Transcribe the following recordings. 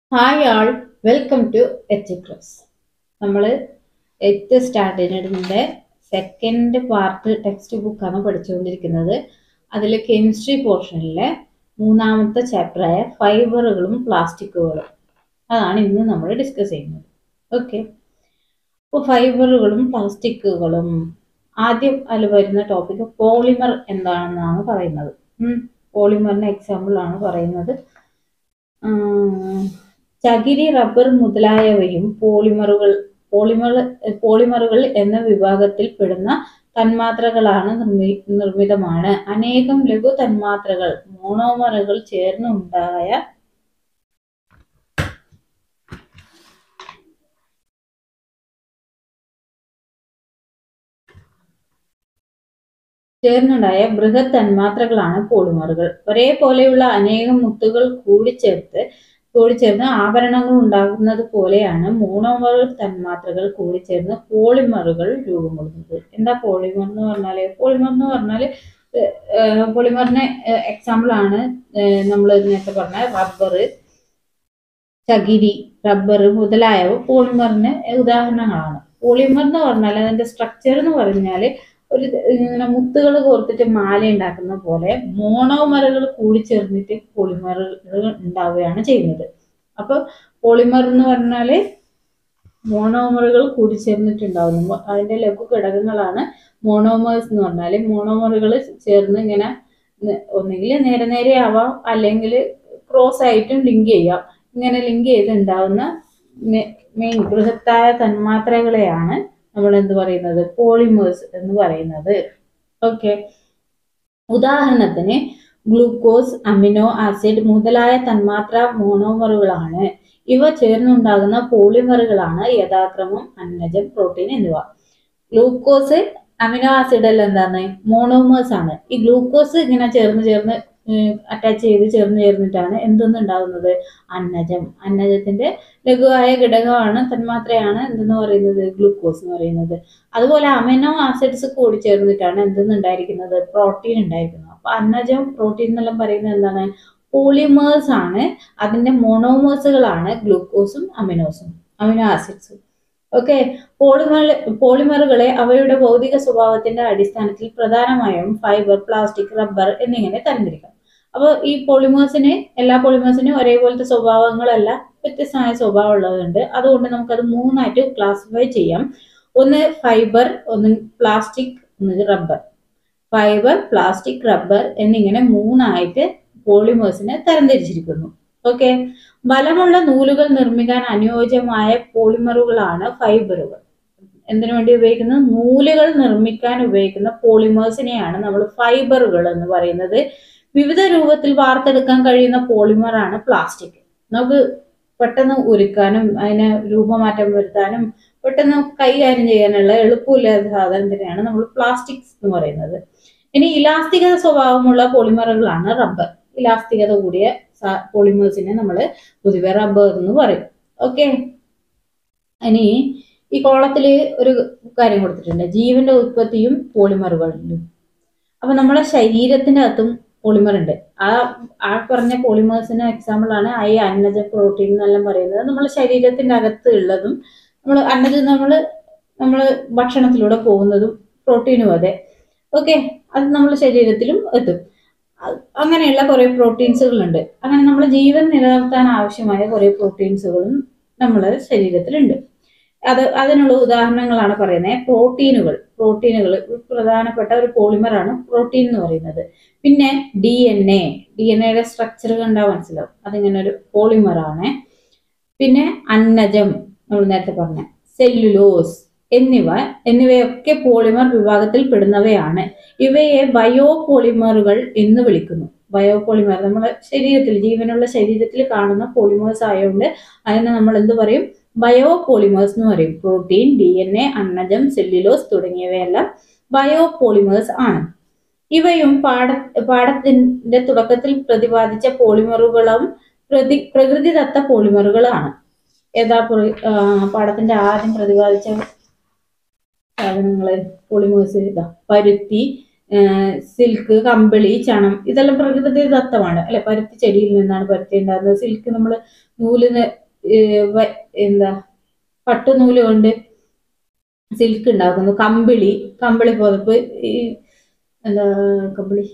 hi all welcome to H class നമ്മൾ eighth സ്റ്റാൻഡേർഡിൻ്റെ second part text ബുക്കാണ് പഠിച്ചുകൊണ്ടിരിക്കുന്നത് അതിൽ കെമിസ്ട്രി പോർഷനിലെ മൂന്നാമത്തെ ചാപ്റ്ററായ ഫൈബറുകളും പ്ലാസ്റ്റിക്കുകളും അതാണ് ഇന്ന് നമ്മൾ ഡിസ്കസ് ചെയ്യുന്നത് ഓക്കെ അപ്പോൾ ഫൈബറുകളും പ്ലാസ്റ്റിക്കുകളും ആദ്യം അതിൽ വരുന്ന ടോപ്പിക് പോളിമർ എന്താണെന്നാണ് പറയുന്നത് പോളിമറിൻ്റെ എക്സാമ്പിൾ ആണ് പറയുന്നത് ഉം, ചകിരി റബ്ബർ മുതലായവയും പോളിമറുകൾ പോളിമർ പോളിമറുകൾ എന്ന വിഭാഗത്തിൽ പെടുന്ന തന്മാത്രകളാണ് നിർമ്മി നിർമ്മിതമാണ് അനേകം ലഘു തന്മാത്രകൾ മോണോമറുകൾ ചേർന്നുണ്ടായ ചേർന്നുണ്ടായ ബൃഹത് തന്മാത്രകളാണ് പോളിമറുകൾ ഒരേപോലെയുള്ള അനേകം മുത്തുകൾ കൂടിച്ചേർത്ത് കൂടിച്ചേർന്ന് ആഭരണങ്ങൾ ഉണ്ടാകുന്നത് പോലെയാണ് മോണോമർ തന്മാത്രകൾ കൂടിച്ചേർന്ന് പോളിമറുകൾ രൂപം കൊള്ളുന്നത് എന്താ പോളിമർ എന്ന് പറഞ്ഞാല് പോളിമർ എന്ന് പറഞ്ഞാല് പോളിമറിന് എക്സാമ്പിൾ ആണ് നമ്മൾ നേരത്തെ പറഞ്ഞ റബ്ബർ ചകിരി റബ്ബർ മുതലായവ പോളിമറിന് ഉദാഹരണങ്ങളാണ് പോളിമർ എന്ന് പറഞ്ഞാൽ അതിന്റെ സ്ട്രക്ചർ എന്ന് പറഞ്ഞാൽ ഒരു ഇങ്ങനെ മുത്തുകൾ കോർത്തിട്ട് മാല ഉണ്ടാക്കുന്ന പോലെ മോണോമറുകൾ കൂടി ചേർന്നിട്ട് പോളിമറുകൾ ഉണ്ടാവുകയാണ് ചെയ്യുന്നത് അപ്പൊ പോളിമർ എന്ന് പറഞ്ഞാല് മോണോമറുകൾ കൂടി ചേർന്നിട്ടുണ്ടാവുന്നു അതിന്റെ ലഘു ഘടകങ്ങളാണ് മോണോമേഴ്സ് എന്ന് പറഞ്ഞാല് മോണോമറുകൾ ചേർന്ന് ഇങ്ങനെ ഒന്നുകിൽ നേരെ നേരെ ആവാം അല്ലെങ്കിൽ ക്രോസ് ആയിട്ടും ലിങ്ക് ചെയ്യാം ഇങ്ങനെ ലിങ്ക് ചെയ്തുണ്ടാവുന്ന മെയിൻ ബൃഹത്തായ തന്മാത്രകളെയാണ് നമ്മൾ എന്ത് പറയുന്നത് പോളിമേഴ്സ് എന്ന് പറയുന്നത് ഓക്കെ ഉദാഹരണത്തിന് ഗ്ലൂക്കോസ് അമിനോ ആസിഡ് മുതലായ തന്മാത്ര മോണോമറുകളാണ് ഇവ ചേർന്നുണ്ടാകുന്ന പോളിമറുകളാണ് യഥാക്രമം അന്നജം പ്രോട്ടീൻ എന്നിവ ഗ്ലൂക്കോസ് അമിനോ ആസിഡ് എല്ലാം എന്താണ് മോണോമേഴ്സ് ആണ് ഈ ഗ്ലൂക്കോസ് ഇങ്ങനെ ചേർന്ന് ചേർന്ന് അറ്റാച്ച് ചെയ്ത് ചേർന്ന് ചേർന്നിട്ടാണ് എന്തെന്ന് ഉണ്ടാകുന്നത് അന്നജം അന്നജത്തിന്റെ ലഘുവായ ഘടകമാണ് തന്മാത്രയാണ് എന്തെന്ന് പറയുന്നത് ഗ്ലൂക്കോസ് എന്ന് പറയുന്നത് അതുപോലെ അമിനോ ആസിഡ്സ് കൂടി ചേർന്നിട്ടാണ് എന്തെന്ന് ഉണ്ടായിരിക്കുന്നത് പ്രോട്ടീൻ ഉണ്ടായിരിക്കുന്നത് അപ്പൊ അന്നജം പ്രോട്ടീൻ എന്നെല്ലാം പറയുന്നത് എന്താണ് പോളിമേഴ്സ് ആണ് അതിന്റെ മോണോമേഴ്സുകളാണ് ഗ്ലൂക്കോസും അമിനോസും അമിനോ ആസിഡ്സും ഓക്കെ പോളിമർ പോളിമറുകളെ അവയുടെ ഭൗതിക സ്വഭാവത്തിന്റെ അടിസ്ഥാനത്തിൽ പ്രധാനമായും ഫൈബർ പ്ലാസ്റ്റിക് റബ്ബർ എന്നിങ്ങനെ തരംതിരിക്കാം അപ്പോൾ ഈ പോളിമേഴ്സിന് എല്ലാ പോളിമേഴ്സിനും ഒരേപോലത്തെ സ്വഭാവങ്ങളല്ല വ്യത്യസ്തമായ സ്വഭാവം ഉള്ളതുണ്ട് അതുകൊണ്ട് നമുക്കത് മൂന്നായിട്ട് ക്ലാസിഫൈ ചെയ്യാം ഒന്ന് ഫൈബർ ഒന്ന് പ്ലാസ്റ്റിക് ഒന്ന് റബ്ബർ ഫൈബർ പ്ലാസ്റ്റിക് റബ്ബർ എന്നിങ്ങനെ മൂന്നായിട്ട് പോളിമേഴ്സിനെ തരംതിരിച്ചിരിക്കുന്നു ഓക്കെ ബലമുള്ള നൂലുകൾ നിർമ്മിക്കാൻ അനുയോജ്യമായ പോളിമറുകളാണ് ഫൈബറുകൾ എന്തിനു വേണ്ടി ഉപയോഗിക്കുന്നത് നൂലുകൾ നിർമ്മിക്കാൻ ഉപയോഗിക്കുന്ന പോളിമേഴ്സിനെയാണ് നമ്മൾ ഫൈബറുകൾ എന്ന് പറയുന്നത് വിവിധ രൂപത്തിൽ വാർത്തെടുക്കാൻ കഴിയുന്ന പോളിമറാണ് പ്ലാസ്റ്റിക് നമുക്ക് പെട്ടെന്ന് ഉരുക്കാനും അതിനെ രൂപമാറ്റം വരുത്താനും പെട്ടെന്ന് കൈകാര്യം ചെയ്യാനുള്ള എളുപ്പമില്ലാത്ത സാധനത്തിനെയാണ് നമ്മൾ പ്ലാസ്റ്റിക്സ് എന്ന് പറയുന്നത് ഇനി ഇലാസ്തികത സ്വഭാവമുള്ള പോളിമറുകളാണ് റബ്ബർ ഇലാസ്തികത കൂടിയ പോളിമേഴ്സിനെ നമ്മൾ പൊതുവെ റബ്ബർ എന്ന് പറയും ഓക്കെ ഇനി ഈ കോളത്തിൽ ഒരു കാര്യം കൊടുത്തിട്ടുണ്ട് ജീവന്റെ ഉത്പത്തിയും പോളിമറുകളിലും അപ്പൊ നമ്മുടെ ശരീരത്തിന്റെ അകത്തും പോളിമർ ഉണ്ട് ആ ആ പറഞ്ഞ പോളിമേഴ്സിന് എക്സാമ്പിൾ ആണ് ഈ അന്നജ പ്രോട്ടീൻ എന്നെല്ലാം പറയുന്നത് നമ്മുടെ ശരീരത്തിന്റെ അകത്ത് ഉള്ളതും നമ്മൾ അന്നജം നമ്മൾ നമ്മൾ ഭക്ഷണത്തിലൂടെ പോകുന്നതും പ്രോട്ടീനും അതെ ഓക്കെ അത് നമ്മുടെ ശരീരത്തിലും എത്തും അങ്ങനെയുള്ള കുറെ പ്രോട്ടീൻസുകളുണ്ട് അങ്ങനെ നമ്മൾ ജീവൻ നിലനിർത്താൻ ആവശ്യമായ കുറെ പ്രോട്ടീൻസുകളും നമ്മുടെ ശരീരത്തിലുണ്ട് അത് അതിനുള്ള ഉദാഹരണങ്ങളാണ് പറയുന്നത് പ്രോട്ടീനുകൾ പ്രോട്ടീനുകൾ പ്രധാനപ്പെട്ട ഒരു പോളിമറാണ് പ്രോട്ടീൻ എന്ന് പറയുന്നത് പിന്നെ D N A D N എയുടെ സ്ട്രക്ചർ കണ്ടാൽ മനസ്സിലാവും അതിങ്ങനെ ഒരു പോളിമറാണ് പിന്നെ അന്നജം നമ്മൾ നേരത്തെ പറഞ്ഞ സെല്ലുലോസ് എന്നിവ എന്നിവയൊക്കെ പോളിമർ വിഭാഗത്തിൽ പെടുന്നവയാണ് ഇവയെ ബയോ പോളിമറുകൾ എന്ന് വിളിക്കുന്നു ബയോ പോളിമർ നമ്മുടെ ശരീരത്തിൽ ജീവനുള്ള ശരീരത്തിൽ കാണുന്ന പോളിമേഴ്സ് ആയതുകൊണ്ട് അതിനെ നമ്മൾ എന്ത് പറയും ബയോ പോളിമേഴ്സ് എന്ന് പറയും പ്രോട്ടീൻ ഡി എൻ എ അന്നജം സെല്ലുലോസ് തുടങ്ങിയവയെല്ലാം ബയോ പോളിമേഴ്സ് ആണ് ഇവയും പാഠ പാഠത്തിന്റെ തുടക്കത്തിൽ പ്രതിപാദിച്ച പോളിമറുകളും പ്രതി പ്രകൃതിദത്ത പോളിമറുകളാണ് ഏതാ പാഠത്തിന്റെ ആദ്യം പ്രതിപാദിച്ച സാധനങ്ങള് പോളിമേഴ്സ് ഇതാ പരുത്തി സിൽക്ക് കമ്പിളി ചണം ഇതെല്ലാം പ്രകൃതി ദത്തമാണ് അല്ലെ പരുത്തി ചെടിയിൽ നിന്നാണ് പരുത്തി ഉണ്ടാകുന്നത് സിൽക്ക് നമ്മൾ നൂല് ന- ഏഹ് വ- എന്താ പട്ടുനൂല് കൊണ്ട് സിൽക്ക് ഉണ്ടാക്കുന്നു കമ്പിളി കമ്പിളി പുതപ്പ് ഈ എന്താ കമ്പിളി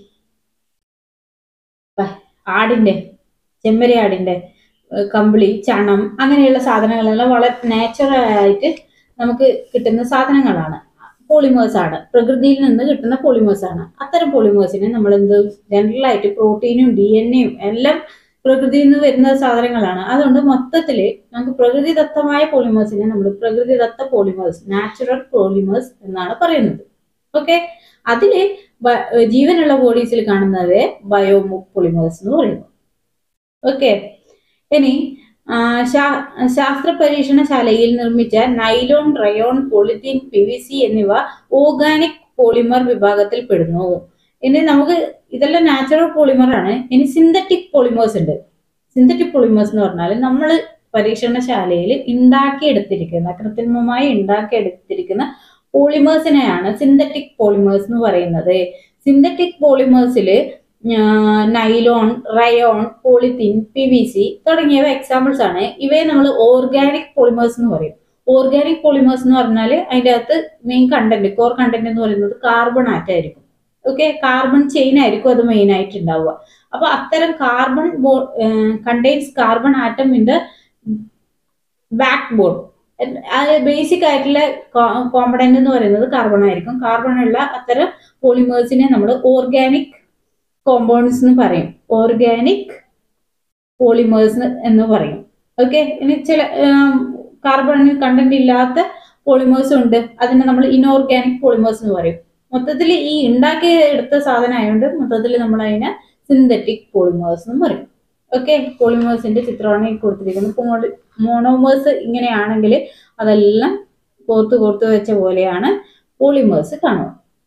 പ- ആടിന്റെ ചെമ്മരി ആടിന്റെ ഏഹ് കമ്പിളി ചണം അങ്ങനെയുള്ള സാധനങ്ങളെല്ലാം വളരെ നാച്ചുറൽ ആയിട്ട് നമുക്ക് കിട്ടുന്ന സാധനങ്ങളാണ് പോളിമേഴ്സ് ആണ് പ്രകൃതിയിൽ നിന്ന് കിട്ടുന്ന പോളിമേഴ്സ് ആണ് അത്തരം പോളിമേഴ്സിനെ നമ്മൾ എന്ത് ജനറൽ ആയിട്ട് പ്രോട്ടീനും ഡി എൻ എയും എല്ലാം പ്രകൃതിയിൽ നിന്ന് വരുന്ന സാധനങ്ങളാണ് അതുകൊണ്ട് മൊത്തത്തില് നമുക്ക് പ്രകൃതിദത്തമായ പോളിമേഴ്സിനെ നമ്മൾ പ്രകൃതിദത്ത പോളിമേഴ്സ് നാച്ചുറൽ പോളിമേഴ്സ് എന്നാണ് പറയുന്നത് ഓക്കെ അതില് ബ- ജീവനുള്ള ബോഡീസിൽ കാണുന്നവയെ ബയോ പോളിമേഴ്സ് എന്ന് പറയുന്നു ഓക്കെ ഇനി ആ, ശാ- ശാസ്ത്ര പരീക്ഷണശാലയിൽ നിർമ്മിച്ച nylon rayon polythene P V C എന്നിവ ഓർഗാനിക് പോളിമർ വിഭാഗത്തിൽ പെടുന്നു ഇനി നമുക്ക് ഇതെല്ലാം നാച്ചുറൽ പോളിമർ ആണ് ഇനി സിന്തറ്റിക് പോളിമേഴ്സ് ഉണ്ട് സിന്തറ്റിക് പോളിമേഴ്സ് എന്ന് പറഞ്ഞാൽ നമ്മൾ പരീക്ഷണശാലയിൽ ഉണ്ടാക്കിയെടുത്തിരിക്കുന്ന കൃത്രിമമായി ഉണ്ടാക്കിയെടുത്തിരിക്കുന്ന പോളിമേഴ്സിനെയാണ് സിന്തറ്റിക് പോളിമേഴ്സ് എന്ന് പറയുന്നത് സിന്തറ്റിക് പോളിമേഴ്സിൽ nylon rayon polythene P V C തുടങ്ങിയവ എക്സാമ്പിൾസ് ആണ് ഇവയെ നമ്മൾ ഓർഗാനിക് പോളിമേഴ്സ് എന്ന് പറയും ഓർഗാനിക് പോളിമേഴ്സ് എന്ന് പറഞ്ഞാൽ അതിൻ്റെ അകത്ത് മെയിൻ കണ്ടന്റ് കോർ കണ്ടന്റ് എന്ന് പറയുന്നത് കാർബൺ ആറ്റായിരിക്കും ഓക്കെ കാർബൺ ചെയിൻ ആയിരിക്കും അത് മെയിൻ ആയിട്ട് ഉണ്ടാവുക അപ്പൊ അത്തരം carbon contains carbon atom in the backbone basic ആയിട്ടുള്ള കോമ്പണന്റ് എന്ന് പറയുന്നത് കാർബൺ ആയിരിക്കും കാർബൺ ഉള്ള അത്തരം പോളിമേഴ്സിനെ നമ്മൾ ഓർഗാനിക് കോമ്പൗണ്ട്സ് എന്ന് പറയും ഓർഗാനിക് പോളിമേഴ്സ് എന്ന് പറയും ഓക്കെ ഇനി ചില കാർബൺ കണ്ടന്റ് ഇല്ലാത്ത പോളിമേഴ്സ് ഉണ്ട് അതിനെ നമ്മൾ ഇനോർഗാനിക് പോളിമേഴ്സ് എന്ന് പറയും മൊത്തത്തിൽ ഈ ഉണ്ടാക്കി എടുത്ത സാധനം ആയതുകൊണ്ട് മൊത്തത്തിൽ നമ്മൾ അതിനെ സിന്തറ്റിക് പോളിമേഴ്സ് എന്ന് പറയും ഓക്കെ പോളിമേഴ്സിന്റെ ചിത്രമാണ് ഈ കൊടുത്തിരിക്കുന്നത് മോണോമേഴ്സ് ഇങ്ങനെയാണെങ്കിൽ അതെല്ലാം കോർത്ത് കോർത്ത് വെച്ച പോലെയാണ് പോളിമേഴ്സ് കാണുക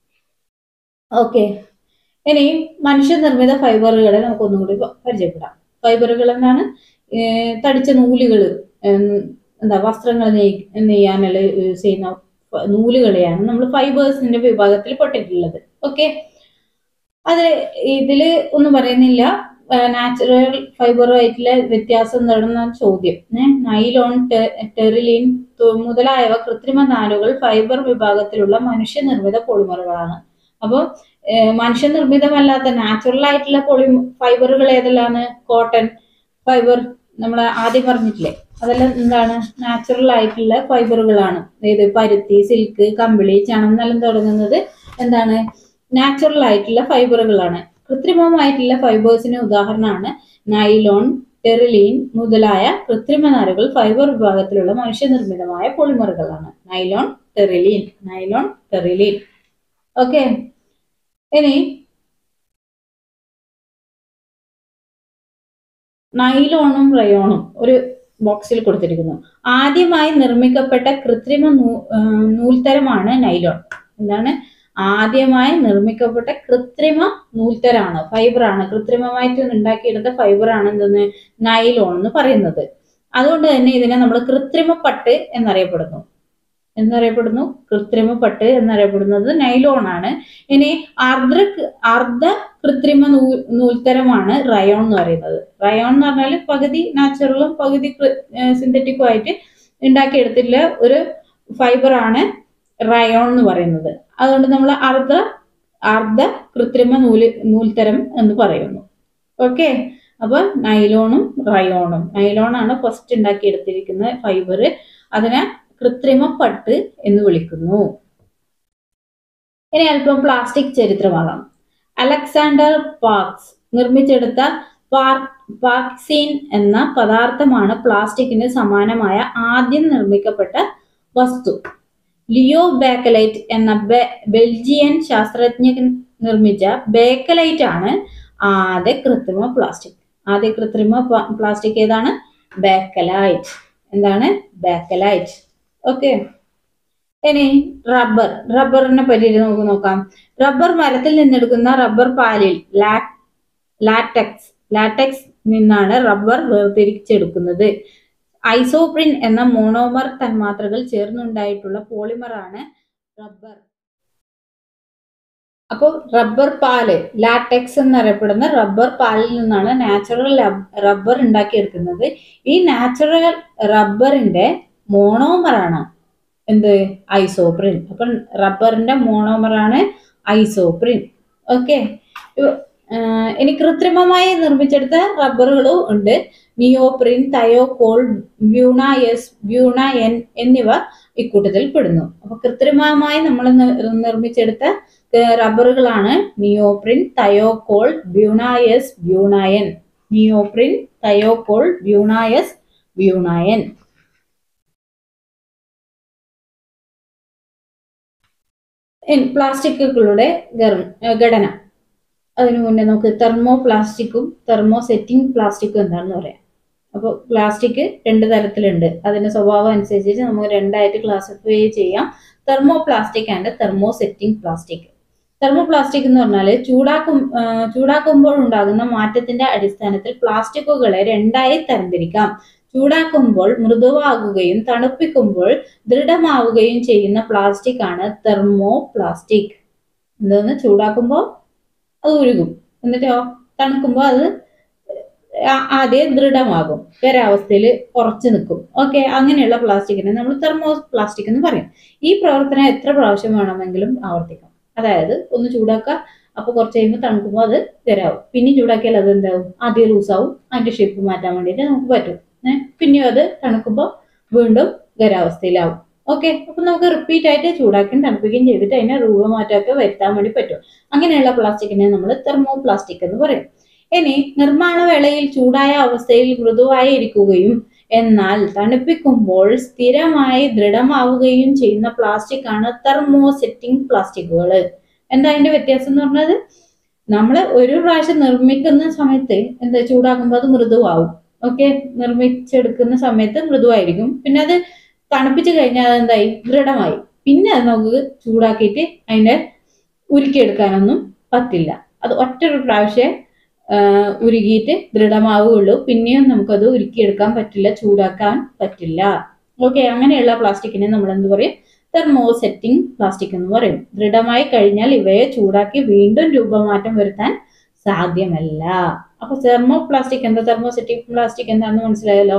ഓക്കെ ഇനി മനുഷ്യനിർമ്മിത ഫൈബറുകളെ നമുക്ക് ഒന്നുകൂടി പ- പരിചയപ്പെടാം ഫൈബറുകൾ എന്താണ് ഏർ തടിച്ച നൂലുകൾ എന്താ വസ്ത്രങ്ങൾ നെയ് നെയ്യാനുള്ള യൂസ് ചെയ്യുന്ന ഫ- നൂലുകളെയാണ് നമ്മൾ ഫൈബേഴ്സിന്റെ വിഭാഗത്തിൽ പെട്ടിട്ടുള്ളത് ഓക്കെ അത് ഇതില് ഒന്നും പറയുന്നില്ല നാച്ചുറൽ ഫൈബറുമായിട്ടുള്ള വ്യത്യാസം എന്താണെന്ന ചോദ്യം ഏഹ് നൈലോൺ ടെ- ടെറിലിൻ തു- മുതലായവ കൃത്രിമ നാരുകൾ ഫൈബർ വിഭാഗത്തിലുള്ള മനുഷ്യനിർമ്മിത പോളിമറുകളാണ് അപ്പോൾ മനുഷ്യനിർമ്മിതമല്ലാത്ത നാച്ചുറൽ ആയിട്ടുള്ള പോളി ഫൈബറുകൾ ഏതെല്ലാമാണ് കോട്ടൺ ഫൈബർ നമ്മൾ ആദ്യം പറഞ്ഞിട്ടില്ലേ അതെല്ലാം എന്താണ് നാച്ചുറൽ ആയിട്ടുള്ള ഫൈബറുകളാണ് ഏത് പരുത്തി സിൽക്ക് കമ്പിളി ചണം എന്നെല്ലാം തുടങ്ങുന്നത് എന്താണ് നാച്ചുറൽ ആയിട്ടുള്ള ഫൈബറുകളാണ് കൃത്രിമമായിട്ടുള്ള ഫൈബേഴ്സിന് ഉദാഹരണമാണ് നൈലോൺ ടെറിലീൻ മുതലായ കൃത്രിമ നാരുകൾ ഫൈബർ വിഭാഗത്തിലുള്ള മനുഷ്യനിർമ്മിതമായ പോളിമറുകളാണ് nylon terylene nylon terylene okay ഇനി നൈലോണും റയോണും ഒരു ബോക്സിൽ കൊടുത്തിരിക്കുന്നു ആദ്യമായി നിർമ്മിക്കപ്പെട്ട കൃത്രിമ നൂ- ആ, നൂൽത്തരമാണ് നൈലോൺ എന്താണ് ആദ്യമായി നിർമ്മിക്കപ്പെട്ട കൃത്രിമ നൂൽത്തരാണ് ഫൈബറാണ് കൃത്രിമമായിട്ട് ഉണ്ടാക്കിയെടുത്ത ഫൈബറാണ് എന്തെന്ന് നൈലോൺ എന്ന് പറയുന്നത് അതുകൊണ്ട് തന്നെ ഇതിനെ നമ്മൾ കൃത്രിമ പട്ട് എന്നറിയപ്പെടുന്നു എന്നറിയപ്പെടുന്നു കൃത്രിമ പട്ട് എന്നറിയപ്പെടുന്നത് നൈലോൺ ആണ് ഇനി അർദ്ധ അർദ്ധ കൃത്രിമ നൂ നൂൽത്തരമാണ് റയോൺ എന്ന് പറയുന്നത് റയോൺ എന്ന് പറഞ്ഞാൽ പകുതി നാച്ചുറലും പകുതി സിന്തറ്റിക്കും ആയിട്ട് ഉണ്ടാക്കിയെടുത്തിട്ടുള്ള ഒരു ഫൈബറാണ് റയോൺ എന്ന് പറയുന്നത് അതുകൊണ്ട് നമ്മൾ അർദ്ധ അർദ്ധ കൃത്രിമ നൂല് നൂൽത്തരം എന്ന് പറയുന്നു ഓക്കെ അപ്പൊ നൈലോണും റയോണും നൈലോണാണ് ഫസ്റ്റ് ഉണ്ടാക്കിയെടുത്തിരിക്കുന്ന ഫൈബർ അതിനെ കൃത്രിമ പട്ട് എന്ന് വിളിക്കുന്നു ഇനി അല്പം പ്ലാസ്റ്റിക് ചരിത്രമാകാം അലക്സാണ്ടർ പാർക്സ് നിർമ്മിച്ചെടുത്ത പാർക്ക് പാക്സീൻ എന്ന പദാർത്ഥമാണ് പ്ലാസ്റ്റിക്കിന് സമാനമായ ആദ്യം നിർമ്മിക്കപ്പെട്ട വസ്തു ലിയോ ബേക്കലൈറ്റ് എന്ന ബെ- ബെൽജിയൻ ശാസ്ത്രജ്ഞൻ നിർമ്മിച്ച ബേക്കലൈറ്റ് ആണ് ആദ്യ കൃത്രിമ പ്ലാസ്റ്റിക് ആദ്യ കൃത്രിമ പ- പ്ലാസ്റ്റിക് ഏതാണ് ബേക്കലൈറ്റ് എന്താണ് ബേക്കലൈറ്റ് ഓക്കെ ഇനി റബ്ബർ റബ്ബറിനെ പറ്റി നമുക്ക് നോക്കാം റബ്ബർ മരത്തിൽ നിന്നെടുക്കുന്ന റബ്ബർ പാലിൽ ലാ- ലാറ്റക്സ് ലാറ്റക്സ് നിന്നാണ് റബ്ബർ വേർതിരിച്ചെടുക്കുന്നത് ഐസോപ്രിൻ എന്ന മോണോമർ തന്മാത്രകൾ ചേർന്നുണ്ടായിട്ടുള്ള പോളിമറാണ് റബ്ബർ അപ്പോൾ റബ്ബർ പാല് ലാറ്റക്സ് എന്നറിയപ്പെടുന്ന റബ്ബർ പാലിൽ നിന്നാണ് നാച്ചുറൽ റബ്ബർ ഉണ്ടാക്കിയെടുക്കുന്നത് ഈ നാച്ചുറൽ റബ്ബറിന്റെ മോണോമറാണ് എന്ത് ഐസോപ്രിൻ അപ്പം റബ്ബറിന്റെ മോണോമറാണ് ഐസോപ്രിൻ ഓക്കെ ഇനി കൃത്രിമമായി നിർമ്മിച്ചെടുത്ത റബ്ബറുകളും ഉണ്ട് neoprene Thiokol buna S buna N എന്നിവ ഇക്കൂട്ടത്തിൽ പെടുന്നു അപ്പൊ കൃത്രിമമായി നമ്മൾ നിർമ്മിച്ചെടുത്ത ഏഹ് റബ്ബറുകളാണ് നിയോപ്രിൻ തയോകോൾ ബ്യൂണായസ് ബ്യൂണായൻ നിയോപ്രിൻ തയോകോൾ ബ്യൂണായസ് ബ്യൂണായൻ ഇനി പ്ലാസ്റ്റിക്കുകളുടെ ഗർ- ഏഹ് ഘടന അതിനു മുന്നേ നമുക്ക് തെർമോ പ്ലാസ്റ്റിക്കും തെർമോ സെറ്റിംഗ് പ്ലാസ്റ്റിക്കും എന്താണെന്ന് പറയാം അപ്പോൾ പ്ലാസ്റ്റിക് രണ്ട് തരത്തിലുണ്ട് അതിന്റെ സ്വഭാവം അനുസരിച്ച് നമുക്ക് രണ്ടായിട്ട് ക്ലാസിഫൈ ചെയ്യാം thermoplastic and thermosetting plastic thermoplastic എന്ന് പറഞ്ഞാൽ ചൂടാക്കും ആ, ചൂടാക്കുമ്പോൾ ഉണ്ടാകുന്ന മാറ്റത്തിന്റെ അടിസ്ഥാനത്തിൽ പ്ലാസ്റ്റിക്കുകളെ രണ്ടായി തരംതിരിക്കാം ചൂടാക്കുമ്പോൾ മൃദുവാകുകയും തണുപ്പിക്കുമ്പോൾ ദൃഢമാവുകയും ചെയ്യുന്ന പ്ലാസ്റ്റിക് ആണ് തെർമോ പ്ലാസ്റ്റിക് എന്തോന്ന് ചൂടാക്കുമ്പോൾ അത് ഉരുകും എന്നിട്ടോ തണുക്കുമ്പോൾ അത് ആ- ആദ്യം ദൃഢമാകും ഖരാവസ്ഥയിൽ ഉറച്ചു നിൽക്കും ഓക്കെ അങ്ങനെയുള്ള പ്ലാസ്റ്റിക്കിനെ നമ്മൾ തെർമോ പ്ലാസ്റ്റിക് എന്ന് പറയും ഈ പ്രവർത്തനം എത്ര പ്രാവശ്യം വേണമെങ്കിലും ആവർത്തിക്കാം അതായത് ഒന്ന് ചൂടാക്കുക അപ്പൊ കുറച്ച് കഴിയുമ്പോൾ തണുക്കുമ്പോൾ അത് ഖരാവും പിന്നെ ചൂടാക്കിയാൽ അത് എന്താവും ആദ്യം ലൂസാവും അതിന്റെ ഷേപ്പ് മാറ്റാൻ വേണ്ടിയിട്ട് നമുക്ക് പറ്റും ഏഹ് പിന്നെയും അത് തണുക്കുമ്പോൾ വീണ്ടും ഖരാവസ്ഥയിലാവും ഓക്കെ അപ്പൊ നമുക്ക് റിപ്പീറ്റ് ആയിട്ട് ചൂടാക്കുകയും തണുപ്പിക്കുകയും ചെയ്തിട്ട് അതിനെ രൂപമാറ്റമൊക്കെ വരുത്താൻ വേണ്ടി പറ്റും അങ്ങനെയുള്ള പ്ലാസ്റ്റിക്കിനെ നമ്മൾ തെർമോ പ്ലാസ്റ്റിക് എന്ന് പറയും ഇനി നിർമ്മാണ വേളയിൽ ചൂടായ അവസ്ഥയിൽ മൃദുവായി ഇരിക്കുകയും എന്നാൽ തണുപ്പിക്കുമ്പോൾ സ്ഥിരമായി ദൃഢമാവുകയും ചെയ്യുന്ന പ്ലാസ്റ്റിക് ആണ് തെർമോസെറ്റിംഗ് പ്ലാസ്റ്റിക്കുകൾ എന്താ അതിന്റെ വ്യത്യാസം എന്ന് പറഞ്ഞത് നമ്മൾ ഒരു പ്രാവശ്യം നിർമ്മിക്കുന്ന സമയത്ത് എന്താ ചൂടാക്കുമ്പോൾ അത് മൃദുവാകും ഓക്കെ നിർമ്മിച്ചെടുക്കുന്ന സമയത്ത് മൃദുവായിരിക്കും പിന്നെ അത് തണുപ്പിച്ച് കഴിഞ്ഞാൽ അതെന്തായി ദൃഢമായി പിന്നെ അത് നമുക്ക് ചൂടാക്കിയിട്ട് അതിനെ ഉരുക്കിയെടുക്കാനൊന്നും പറ്റില്ല അത് ഒറ്റ ഒരു പ്രാവശ്യം ആ, ഉരുകിയിട്ട് ദൃഢമാവുകയുള്ളൂ പിന്നെയും നമുക്കത് ഉരുക്കിയെടുക്കാൻ പറ്റില്ല ചൂടാക്കാൻ പറ്റില്ല ഓക്കെ അങ്ങനെയുള്ള പ്ലാസ്റ്റിക്കിനെ നമ്മൾ എന്ത് പറയും തെർമോസെറ്റിംഗ് പ്ലാസ്റ്റിക് എന്ന് പറയും ദൃഢമായി കഴിഞ്ഞാൽ ഇവയെ ചൂടാക്കി വീണ്ടും രൂപമാറ്റം വരുത്താൻ സാധ്യമല്ല അപ്പൊ തെർമോ പ്ലാസ്റ്റിക് എന്താ തെർമോസെറ്റിക് പ്ലാസ്റ്റിക് എന്താണെന്ന് മനസ്സിലായല്ലോ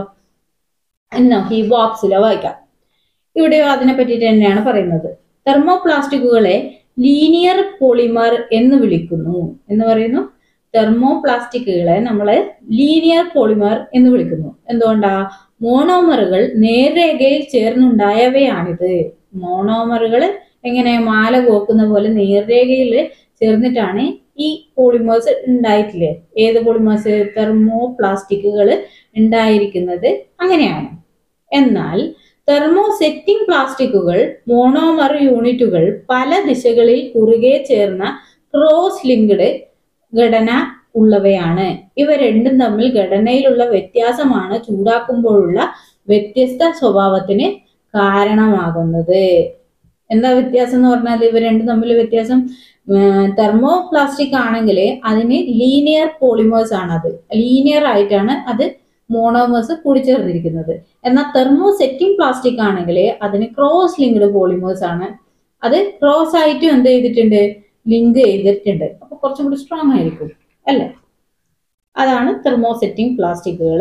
എന്നോ ഈ ബോക്സിലോ വായിക്കാം ഇവിടെയോ അതിനെ പറ്റിയിട്ട് തന്നെയാണ് പറയുന്നത് തെർമോ പ്ലാസ്റ്റിക്കുകളെ ലീനിയർ പോളിമർ എന്ന് വിളിക്കുന്നു എന്ന് പറയുന്നു തെർമോ പ്ലാസ്റ്റിക്കുകളെ നമ്മൾ ലീനിയർ പോളിമർ എന്ന് വിളിക്കുന്നു എന്തുകൊണ്ടാ മോണോമറുകൾ നേർരേഖയിൽ ചേർന്നുണ്ടായവയാണിത് മോണോമറുകൾ എങ്ങനെ മാല കോക്കുന്ന പോലെ നേർരേഖയിൽ ചേർന്നിട്ടാണ് ഈ പോളിമേഴ്സ് ഉണ്ടായിട്ടില്ലേ ഏത് പോളിമേഴ്സ് തെർമോ പ്ലാസ്റ്റിക്കുകൾ ഉണ്ടായിരിക്കുന്നത് അങ്ങനെയാണ് എന്നാൽ തെർമോസെറ്റിംഗ് പ്ലാസ്റ്റിക്കുകൾ മോണോമർ യൂണിറ്റുകൾ പല ദിശകളിൽ കുറുകെ ചേർന്ന ക്രോസ് ലിങ്ക്ഡ് ഘടന ഉള്ളവയാണ് ഇവ രണ്ടും തമ്മിൽ ഘടനയിലുള്ള വ്യത്യാസമാണ് ചൂടാക്കുമ്പോഴുള്ള വ്യത്യസ്ത സ്വഭാവത്തിന് കാരണമാകുന്നത് എന്താ വ്യത്യാസം എന്ന് പറഞ്ഞാൽ ഇവ രണ്ടും തമ്മിൽ വ്യത്യാസം തെർമോ പ്ലാസ്റ്റിക് ആണെങ്കിൽ അതിന് ലീനിയർ പോളിമേഴ്സ് ആണ് അത് ലീനിയർ ആയിട്ടാണ് അത് മോണോമേഴ്സ് കൂടിച്ചേർന്നിരിക്കുന്നത് എന്നാൽ തെർമോ സെറ്റിംഗ് പ്ലാസ്റ്റിക് ആണെങ്കിൽ അതിന് ക്രോസ് ലിങ്ക്ഡ് പോളിമേഴ്സ് ആണ് അത് ക്രോസ് ആയിട്ടും എന്ത് ചെയ്തിട്ടുണ്ട് ലിങ്ക് ചെയ്തിട്ടുണ്ട് അപ്പൊ കുറച്ചും കൂടി സ്ട്രോങ് ആയിരിക്കും അല്ലേ അതാണ് തെർമോ സെറ്റിംഗ് പ്ലാസ്റ്റിക്കുകൾ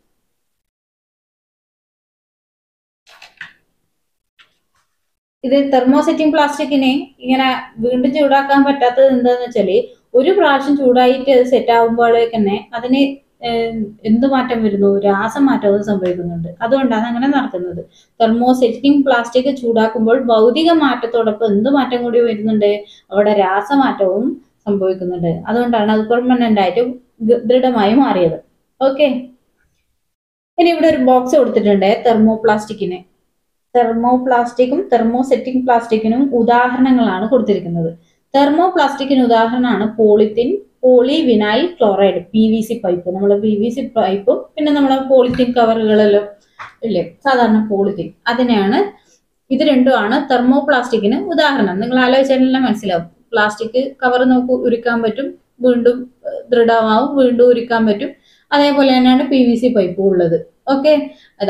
ഇത് തെർമോസെറ്റിംഗ് പ്ലാസ്റ്റിക്കിനെ ഇങ്ങനെ വീണ്ടും ചൂടാക്കാൻ പറ്റാത്തത് എന്താന്ന് വെച്ചാല് ഒരു പ്രാവശ്യം ചൂടായിട്ട് അത് സെറ്റ് ആകുമ്പോഴേക്ക് തന്നെ അതിന് ഏഹ്, എന്ത് മാറ്റം വരുന്നു രാസമാറ്റവും സംഭവിക്കുന്നുണ്ട് അതുകൊണ്ടാണ് അങ്ങനെ നടക്കുന്നത് തെർമോസെറ്റിംഗ് പ്ലാസ്റ്റിക് ചൂടാക്കുമ്പോൾ ഭൗതിക മാറ്റത്തോടൊപ്പം എന്ത് മാറ്റം കൂടി വരുന്നുണ്ട് അവിടെ രാസമാറ്റവും സംഭവിക്കുന്നുണ്ട് അതുകൊണ്ടാണ് അത് പെർമനന്റ് ആയിട്ട് ദൃ- ദൃഢമായി മാറിയത് ഓക്കെ ഇനി ഇവിടെ ഒരു ബോക്സ് കൊടുത്തിട്ടുണ്ട് തെർമോ പ്ലാസ്റ്റിക്കിന് തെർമോ പ്ലാസ്റ്റിക്കും തെർമോസെറ്റിംഗ് പ്ലാസ്റ്റിക്കിനും ഉദാഹരണങ്ങളാണ് കൊടുത്തിരിക്കുന്നത് തെർമോ പ്ലാസ്റ്റിക്കിന് ഉദാഹരണമാണ് polythene polyvinyl chloride P V C pipe നമ്മളെ പി വി സി പൈപ്പും പിന്നെ നമ്മളെ പോളിത്തീൻ കവറുകളെല്ലാം ഇല്ലേ സാധാരണ പോളിത്തീൻ അതിനെയാണ് ഇത് രണ്ടുമാണ് തെർമോ പ്ലാസ്റ്റിക്കിന് ഉദാഹരണം നിങ്ങൾ ആലോചിച്ചാലെല്ലാം മനസ്സിലാവും പ്ലാസ്റ്റിക് കവർ നമുക്ക് ഉരുക്കാൻ പറ്റും വീണ്ടും ഏഹ്, ദൃഢമാവും വീണ്ടും ഉരുക്കാൻ പറ്റും അതേപോലെ തന്നെയാണ് പി വി സി പൈപ്പും ഉള്ളത് ഓക്കെ അതാ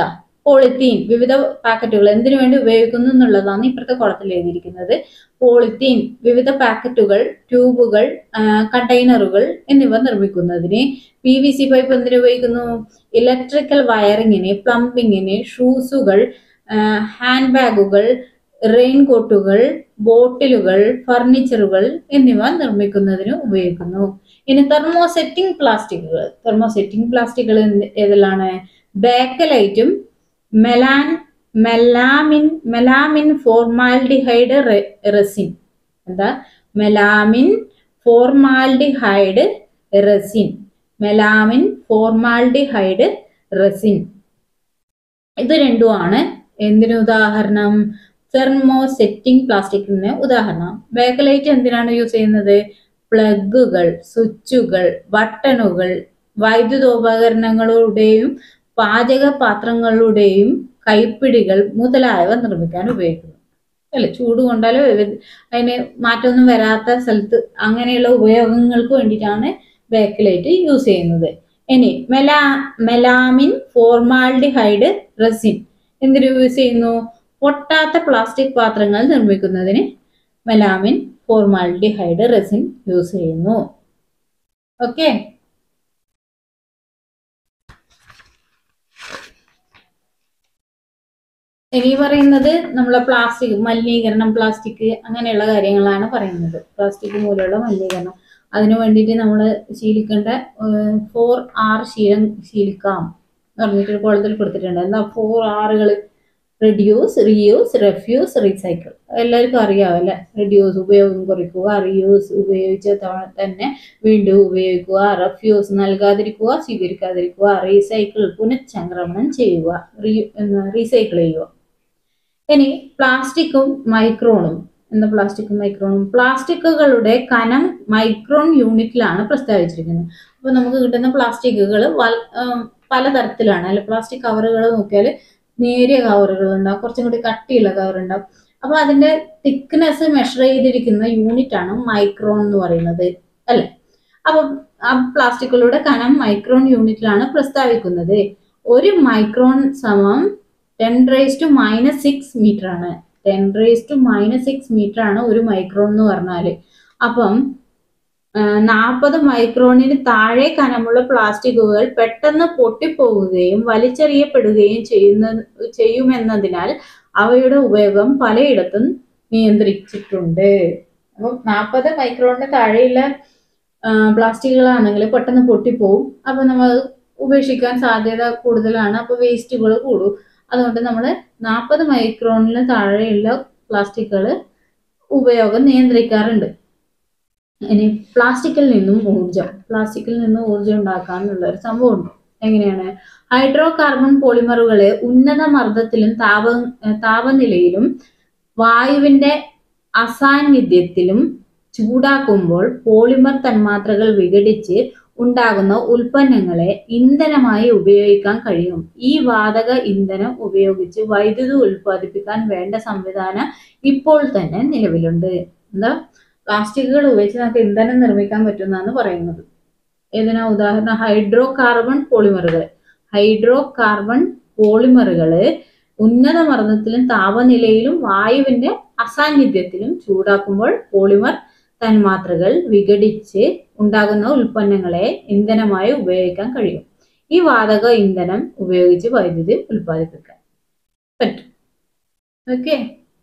പോളിത്തീൻ വിവിധ പാക്കറ്റുകൾ എന്തിനു വേണ്ടി ഉപയോഗിക്കുന്നു എന്നുള്ളതാണ് ഇപ്പുറത്തെ കുളത്തിൽ എഴുതിയിരിക്കുന്നത് പോളിത്തീൻ വിവിധ പാക്കറ്റുകൾ ട്യൂബുകൾ കണ്ടെയ്നറുകൾ എന്നിവ നിർമ്മിക്കുന്നതിന് പി വി സി പൈപ്പ് എന്തിനു ഉപയോഗിക്കുന്നു ഇലക്ട്രിക്കൽ വയറിങ്ങിന് പ്ലംബിങ്ങിന് ഷൂസുകൾ ഹാൻഡ് ബാഗുകൾ റെയിൻ കോട്ടുകൾ ബോട്ടിലുകൾ ഫർണിച്ചറുകൾ എന്നിവ നിർമ്മിക്കുന്നതിന് ഉപയോഗിക്കുന്നു ഇനി തെർമോസെറ്റിംഗ് പ്ലാസ്റ്റിക്കുകൾ തെർമോസെറ്റിംഗ് പ്ലാസ്റ്റിക്കുകൾ എന്ത് ഏതെല്ലാം ബേക്കലൈറ്റും മെലാൻ മെലാമിൻ മെലാമിൻ ഫോർമാൽഡിഹൈഡ് റെസിൻ എന്താ melamine formaldehyde resin melamine formaldehyde resin ഇത് രണ്ടുമാണ് എന്തിനു ഉദാഹരണം തെർമോസെറ്റിംഗ് പ്ലാസ്റ്റിക്കിന് ഉദാഹരണം ബേക്കലൈറ്റ് എന്തിനാണ് യൂസ് ചെയ്യുന്നത് പ്ലഗുകൾ സ്വിച്ചുകൾ ബട്ടണുകൾ വൈദ്യുതോപകരണങ്ങളുടെയും പാചക പാത്രങ്ങളുടെയും കൈപ്പിടികൾ മുതലായവ നിർമ്മിക്കാൻ ഉപയോഗിക്കുന്നു അല്ലെ ചൂട് കൊണ്ടാലോ അതിന് മാറ്റമൊന്നും വരാത്ത സ്ഥലത്ത് അങ്ങനെയുള്ള ഉപയോഗങ്ങൾക്ക് വേണ്ടിയിട്ടാണ് ബേക്കലൈറ്റ് യൂസ് ചെയ്യുന്നത് ഇനി മെലാ മെലാമിൻ ഫോർമാൽഡിഹൈഡ് റെസിൻ എന്തിനു യൂസ് ചെയ്യുന്നു പൊട്ടാത്ത പ്ലാസ്റ്റിക് പാത്രങ്ങൾ നിർമ്മിക്കുന്നതിന് മെലാമിൻ ഫോർമാൽഡിഹൈഡ് റെസിൻ യൂസ് ചെയ്യുന്നു ഓക്കെ ഇനി പറയുന്നത് നമ്മളെ പ്ലാസ്റ്റിക് മലിനീകരണം പ്ലാസ്റ്റിക് അങ്ങനെയുള്ള കാര്യങ്ങളാണ് പറയുന്നത് പ്ലാസ്റ്റിക് മൂലമുള്ള മലിനീകരണം അതിനു വേണ്ടിയിട്ട് നമ്മൾ ശീലിക്കേണ്ട ഫോർ ആർ ശീലം ശീലിക്കാം എന്ന് പറഞ്ഞിട്ട് കുളത്തിൽ കൊടുത്തിട്ടുണ്ട് എന്താ ഫോർ ആറുകൾ റെഡ്യൂസ് റീയൂസ് റെഫ്യൂസ് റീസൈക്കിൾ എല്ലാവർക്കും അറിയാം അല്ലേ റെഡ്യൂസ് ഉപയോഗം കുറയ്ക്കുക റീയൂസ് ഉപയോഗിച്ച തവണ തന്നെ വീണ്ടും ഉപയോഗിക്കുക റെഫ്യൂസ് നൽകാതിരിക്കുക സ്വീകരിക്കാതിരിക്കുക റീസൈക്കിൾ പുനഃചംക്രമണം ചെയ്യുക റീ റീസൈക്കിൾ ചെയ്യുക ഇനി പ്ലാസ്റ്റിക്കും മൈക്രോണും എന്താ പ്ലാസ്റ്റിക്കും മൈക്രോണും പ്ലാസ്റ്റിക്കുകളുടെ കനം മൈക്രോൺ യൂണിറ്റിലാണ് പ്രസ്താവിച്ചിരിക്കുന്നത് അപ്പോൾ നമുക്ക് കിട്ടുന്ന പ്ലാസ്റ്റിക്കുകൾ പലതരത്തിലാണ് അല്ലെ പ്ലാസ്റ്റിക് കവറുകൾ നോക്കിയാൽ നേരിയ കവറുകൾ ഉണ്ടാവും കുറച്ചും കൂടി കട്ടിയുള്ള കവർ ഉണ്ടാവും അപ്പൊ അതിന്റെ തിക്നെസ് മെഷർ ചെയ്തിരിക്കുന്ന യൂണിറ്റ് ആണ് മൈക്രോൺ എന്ന് പറയുന്നത് അല്ലെ അപ്പൊ ആ പ്ലാസ്റ്റിക്കുകളുടെ കനം മൈക്രോൺ യൂണിറ്റിലാണ് പ്രസ്താവിക്കുന്നത് ഒരു മൈക്രോൺ സമം ten raise to minus six metre ആണ് ten raise to minus six metre ആണ് ഒരു മൈക്രോൺ എന്ന് പറഞ്ഞാല് അപ്പം നാൽപ്പത് മൈക്രോണിന് താഴെ കനമുള്ള പ്ലാസ്റ്റിക്കുകൾ പെട്ടെന്ന് പൊട്ടിപ്പോകുകയും വലിച്ചെറിയപ്പെടുകയും ചെയ്യുന്ന ചെയ്യുമെന്നതിനാൽ അവയുടെ ഉപയോഗം പലയിടത്തും നിയന്ത്രിച്ചിട്ടുണ്ട് അപ്പം നാൽപ്പത് മൈക്രോണിന് താഴെയുള്ള പ്ലാസ്റ്റിക്കുകളാണെങ്കിൽ പെട്ടെന്ന് പൊട്ടിപ്പോവും അപ്പം നമ്മൾ ഉപേക്ഷിക്കാൻ സാധ്യത കൂടുതലാണ് അപ്പോൾ വേസ്റ്റുകൾ കൂടും അതുകൊണ്ട് നമ്മൾ നാൽപ്പത് മൈക്രോണിന് താഴെയുള്ള പ്ലാസ്റ്റിക്കുകൾ ഉപയോഗം നിയന്ത്രിക്കാറുണ്ട് ഇനി പ്ലാസ്റ്റിക്കിൽ നിന്നും ഊർജം പ്ലാസ്റ്റിക്കിൽ നിന്നും ഊർജം ഉണ്ടാക്കാനുള്ള ഒരു സംഭവമുണ്ട് എങ്ങനെയാണ് ഹൈഡ്രോ കാർബൺ പോളിമറുകളെ ഉന്നത മർദ്ദത്തിലും താപ താപനിലയിലും വായുവിന്റെ അസാന്നിധ്യത്തിലും ചൂടാക്കുമ്പോൾ പോളിമർ തന്മാത്രകൾ വിഘടിച്ച് ഉണ്ടാകുന്ന ഉൽപ്പന്നങ്ങളെ ഇന്ധനമായി ഉപയോഗിക്കാൻ കഴിയും ഈ വാതക ഇന്ധനം ഉപയോഗിച്ച് വൈദ്യുതി ഉൽപ്പാദിപ്പിക്കാൻ വേണ്ട സംവിധാനം ഇപ്പോൾ തന്നെ നിലവിലുണ്ട് എന്താ പ്ലാസ്റ്റിക്കുകൾ ഉപയോഗിച്ച് നമുക്ക് ഇന്ധനം നിർമ്മിക്കാൻ പറ്റുന്നതാണ് പറയുന്നത് ഏതിനാ ഉദാഹരണം ഹൈഡ്രോ കാർബൺ പോളിമറുകൾ ഹൈഡ്രോ കാർബൺ പോളിമറുകള് ഉന്നത മർദ്ദത്തിലും താപനിലയിലും വായുവിന്റെ അസാന്നിധ്യത്തിലും ചൂടാക്കുമ്പോൾ പോളിമർ തന്മാത്രകൾ വിഘടിച്ച് ഉണ്ടാകുന്ന ഉൽപ്പന്നങ്ങളെ ഇന്ധനമായി ഉപയോഗിക്കാൻ കഴിയും ഈ വാതക ഇന്ധനം ഉപയോഗിച്ച് വൈദ്യുതി ഉൽപ്പാദിപ്പിക്കാൻ പറ്റും ഓക്കെ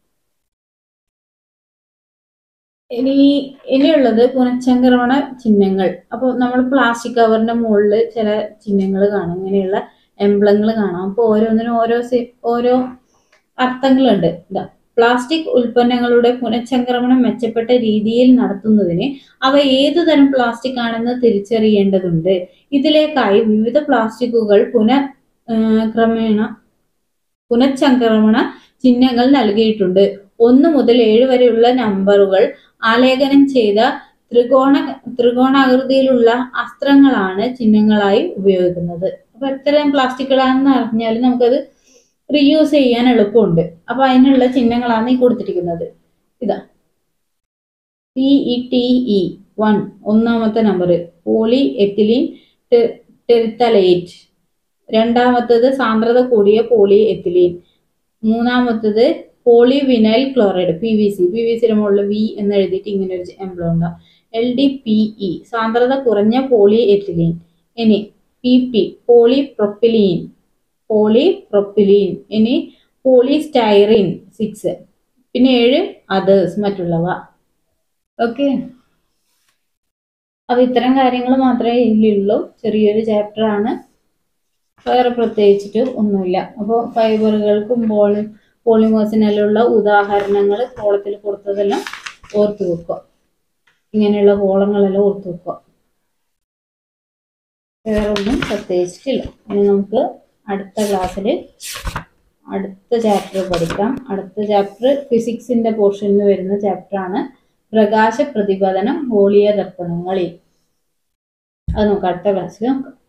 ഇനി ഇനിയുള്ളത് പുനഃചംക്രമണ ചിഹ്നങ്ങൾ അപ്പോൾ നമ്മൾ പ്ലാസ്റ്റിക് കവറിന്റെ മുകളിൽ ചില ചിഹ്നങ്ങൾ കാണും ഇങ്ങനെയുള്ള എംബ്ലങ്ങൾ കാണാം അപ്പോൾ ഓരോന്നിനും ഓരോ ഓരോ അർത്ഥങ്ങളുണ്ട് ഇതാ പ്ലാസ്റ്റിക് ഉൽപ്പന്നങ്ങളുടെ പുനഃചംക്രമണം മെച്ചപ്പെട്ട രീതിയിൽ നടത്തുന്നതിന് അവ ഏതുതരം പ്ലാസ്റ്റിക് ആണെന്ന് തിരിച്ചറിയേണ്ടതുണ്ട് ഇതിലേക്കായി വിവിധ പ്ലാസ്റ്റിക്കുകൾ പുന ക്രമേണ പുനഃചംക്രമണ ചിഹ്നങ്ങൾ നൽകിയിട്ടുണ്ട് ഒന്ന് മുതൽ ഏഴ് വരെയുള്ള നമ്പറുകൾ ആലേഖനം ചെയ്ത ത്രികോണ ത്രികോണാകൃതിയിലുള്ള അസ്ത്രങ്ങളാണ് ചിഹ്നങ്ങളായി ഉപയോഗിക്കുന്നത് അപ്പൊ എത്രയും പ്ലാസ്റ്റിക്കുകളാണെന്ന് അറിഞ്ഞാൽ നമുക്കത് റീയൂസ് ചെയ്യാൻ എളുപ്പമുണ്ട് അപ്പൊ അതിനുള്ള ചിഹ്നങ്ങളാണ് ഈ കൊടുത്തിരിക്കുന്നത് ഇതാ P E T E one ഒന്നാമത്തെ നമ്പർ പോളി എത്തിലീൻ ടെറിത്തലൈറ്റ് രണ്ടാമത്തത് സാന്ദ്രത കൂടിയ പോളി എത്തിലീൻ മൂന്നാമത്തത് polyvinyl chloride P V C P V സിയുടെ മുകളിൽ വി എന്ന് എഴുതിയിട്ട് ഇങ്ങനെ ഒരു എംബ്ലം ഉണ്ടാവും എൽ ഡി പി ഇ സാന്ദ്രത കുറഞ്ഞ പോളി എത്തിലീൻ ഇനി P P polypropylene polypropylene ഇനി പോളിസ്റ്റൈറിൻ സിക്സ് പിന്നെ ഏഴ് അതേഴ്സ് മറ്റുള്ളവ ഓക്കെ അപ്പൊ ഇത്തരം കാര്യങ്ങൾ മാത്രമേ ഇതിലുള്ളൂ ചെറിയൊരു ചാപ്റ്റർ ആണ് വേറെ പ്രത്യേകിച്ചിട്ട് ഒന്നുമില്ല അപ്പോൾ ഫൈബറുകൾക്കും പോളി പോളിമേഴ്സിനെല്ലാം ഉദാഹരണങ്ങൾ കോളത്തിൽ കൊടുത്തതെല്ലാം ഓർത്ത് വെക്കുക ഇങ്ങനെയുള്ള കോളങ്ങളെല്ലാം ഓർത്ത് വെക്കുക വേറെ ഒന്നും പ്രത്യേകിച്ചിട്ടില്ല ഇനി നമുക്ക് അടുത്ത ക്ലാസ്സിൽ അടുത്ത ചാപ്റ്റർ പഠിക്കാം അടുത്ത ചാപ്റ്റർ ഫിസിക്സിന്റെ പോർഷനിൽ വരുന്ന ചാപ്റ്റർ ആണ് പ്രകാശ പ്രതിപതനം ഗോളീയ ദർപ്പണങ്ങളിൽ അത് നമുക്ക് അടുത്ത ക്ലാസ്സിൽ നോക്കാം